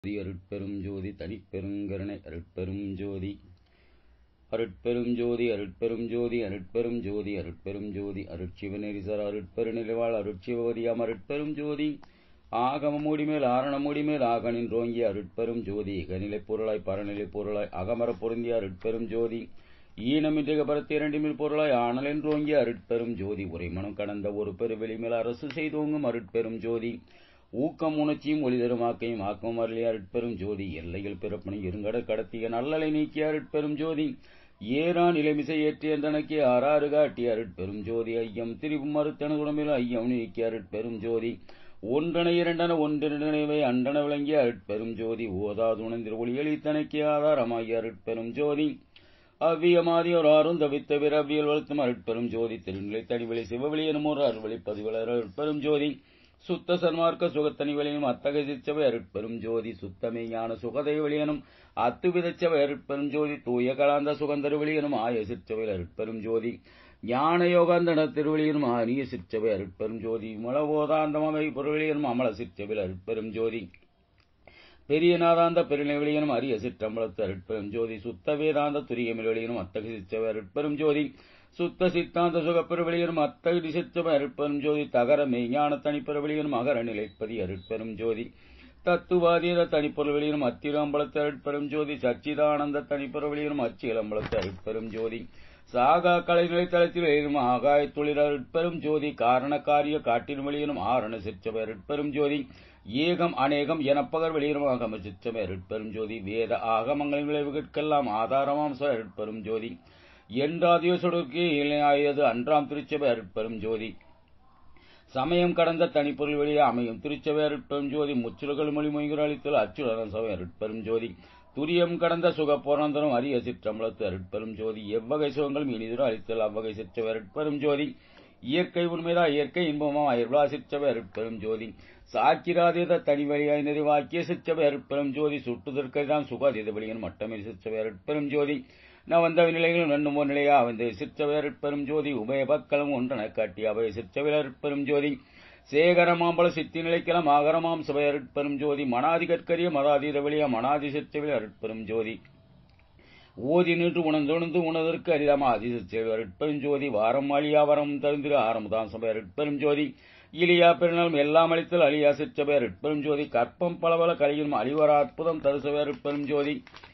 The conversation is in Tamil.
ஜோதி அருட்பெரும் ஜோதி தனிப்பெருங்கருணை அருட்பெரும் ஜோதி அருட்பெரும் ஜோதி அருட்பெரும் ஜோதி அருட்பெரும் ஜோதி அருட்பெரும் ஜோதி அருட்சிவநெரிசர் அருட்பெருநிலைவாழ் அருட்சிவதியாம் அருட்பெரும் ஜோதி ஆகம மூடிமேல் ஆரண மூடிமேல் ஆக நின்றோங்கிய அருட்பெரும் ஜோதி இகநிலைப் பொருளாய் பரநிலைப் பொருளாய் அகமர பொருந்திய அருட்பெரும் ஜோதி ஈனமின்றக பரத்து இரண்டிமில் பொருளாய் ஆனல் என்றோங்கிய அருட்பெரும் ஜோதி உரைமனம் கடந்த ஒரு பெருவெளிமேல் அரசு செய்தோங்கும் அருட்பெரும் ஜோதி ஊக்கம் உணர்ச்சியும் ஒளிதருமாக்கையும் ஆக்கம் அருளிய அருட்பெரும் ஜோதி எல்லையில் பிறப்பனை இருங்கட கடத்திய நல்லலை நீக்கிய அருட்பெரும் ஜோதி ஏறான் இளமிசை ஏற்றிய தனக்கு ஆறாறு காட்டிய அருட்பெரும் ஜோதி ஐயம் திரிவும் மறுத்தன உடம்பில் ஐயம் நீக்கிய அருட்பெரும் ஜோதி ஒன்றன இரண்டன ஒன்றிரண்டனவை அண்டன விளங்கிய அருட்பெரும் ஜோதி ஓதாதுணந்திர ஒளியலி தனக்கு ஆதாரமாகிய அருட்பெரும் ஜோதி அவ்வியமாதியோர் ஆறும் தவித்த விரவியல் வளர்த்தும் அருட்பெரும் ஜோதி திருநிலை தனிவெளி சிவவெளி எனும் ஒரு அருள்வெளி பதிவளர் அருட்பெரும் ஜோதி சுத்த சன்மார்க்க சுகத்தனி வெளியனும் அத்தகை சிச்சவை அருட்பெரும் ஜோதி சுத்தமே ஞான சுகதை வெளியனும் அத்து விதச்சவை அருட்பெரும் ஜோதி தூய கலாந்த சுகந்தரு வெளியனும் ஆய சிற்சவை அருட்பெரும் ஜோதி ஞான யோகாந்தன திருவெளியனும் ஆனிய சிற்சவை அருட்பெரும் ஜோதி மலவோதாந்தமவை பொருளியனும் அமல சிற்சவை அருட்பெரும் ஜோதி பெரிய நாதாந்த பெருநிலையனும் அரிய சிற்றம்பலத்து அருட்பெரும் ஜோதி சுத்த வேதாந்த துரியமில் வெளியனும் அத்தகு சிச்சவை அருட்பெரும் ஜோதி சுத்த சித்தாந்த சுகப்பெருவெளியனும் அத்தகு சிச்சவை அருட்பெரும் ஜோதி தகர மெய்ஞான தனிப்பெருவெளியனும் அகர நிலைப்பதி அருட்பெரும் ஜோதி தத்துவாதீத தனிப்பொருள்வெளியனும் அத்திராம்பலத்து அருட்பெரும் ஜோதி சச்சிதானந்த தனிப்பொருள்வெளியனும் அச்சிலம்பலத்து அருட்பெரும் ஜோதி சாகா கலைநிலை தளத்தில் எழுதும் ஆகாய தொழில் அருட்பெரும் ஜோதி காரண காரிய காட்டின் வெளியனும் ஆரண சிற்றவை அருட்பெரும் ஜோதி ஏகம் அநேகம் எனப்பகர் வெளியிடும் ஆகம சிற்றமை அருட்பெரும் ஜோதி வேத ஆகமங்களின் விளைவுகளுக்கெல்லாம் ஆதாரமாம் அருட்பெரும் ஜோதி என்றாதியோ சொடுக்கே இளையாயது அன்றாம் திருச்சபை அருட்பெரும் ஜோதி சமயம் கடந்த தனிப்பொருள் வெளியே அமையும் திருச்சபை அருட்பெரும் ஜோதி முச்சுறுகள் மொழி மொய்கிற அளித்தல் அச்சுடன் சபை அருட்பெரும் ஜோதி துரியம் கடந்த சுக போராந்தரம் அரிய சிற்றம்பலத்து அருட்பெரும் ஜோதி எவ்வகை சுகங்களும் இனிதரும் அளித்தல் அவ்வகை சிற்றவை அருட்பெரும் ஜோதி இயற்கை உண்மைதா இயற்கை இன்பமா அயர்வா சிற்றவை அருட்பெரும் ஜோதி சாக்கிராதீத தனி வழியாய் நிறைவாக்கிய சிற்றவை அருட்பெரும் ஜோதி சுட்டுதற்கைதான் சுகாதீத வழியின் மட்டமே சிற்றவை அருட்பெரும் ஜோதி நான் வந்த நிலைகளும் நன்னும் ஒரு நிலையா வந்து சிற்றவை அருட்பெரும் ஜோதி உபய பக்களும் ஒன்றன காட்டி அவை சிற்றவை அருட்பெரும் ஜோதி சேகரமாம்பல சித்தி நிலைக்கலாம் ஆகரமாம் சபை அருட்பெரும் ஜோதி மனாதி கற்கரிய மதாதீத வழியா மனாதி சிற்றவை அருட்பெரும் ஜோதி ஓதி நின்று உணர்ந்துணர்ந்து உணர்தற்கு அரிதாம அதிசேவை அருட்பெரும் ஜோதி வாரம் அழியா வரம் தருந்திரு ஆரம்பதான் சபை அருட்பெரும் ஜோதி இலியா பெருநாளும் எல்லாம் அளித்தல் அழியா சிற்றபை அருட்பெரும் ஜோதி கற்பம் பலபல கலையும் அழிவர அற்புதம் தருசபை அருட்பெரும் ஜோதி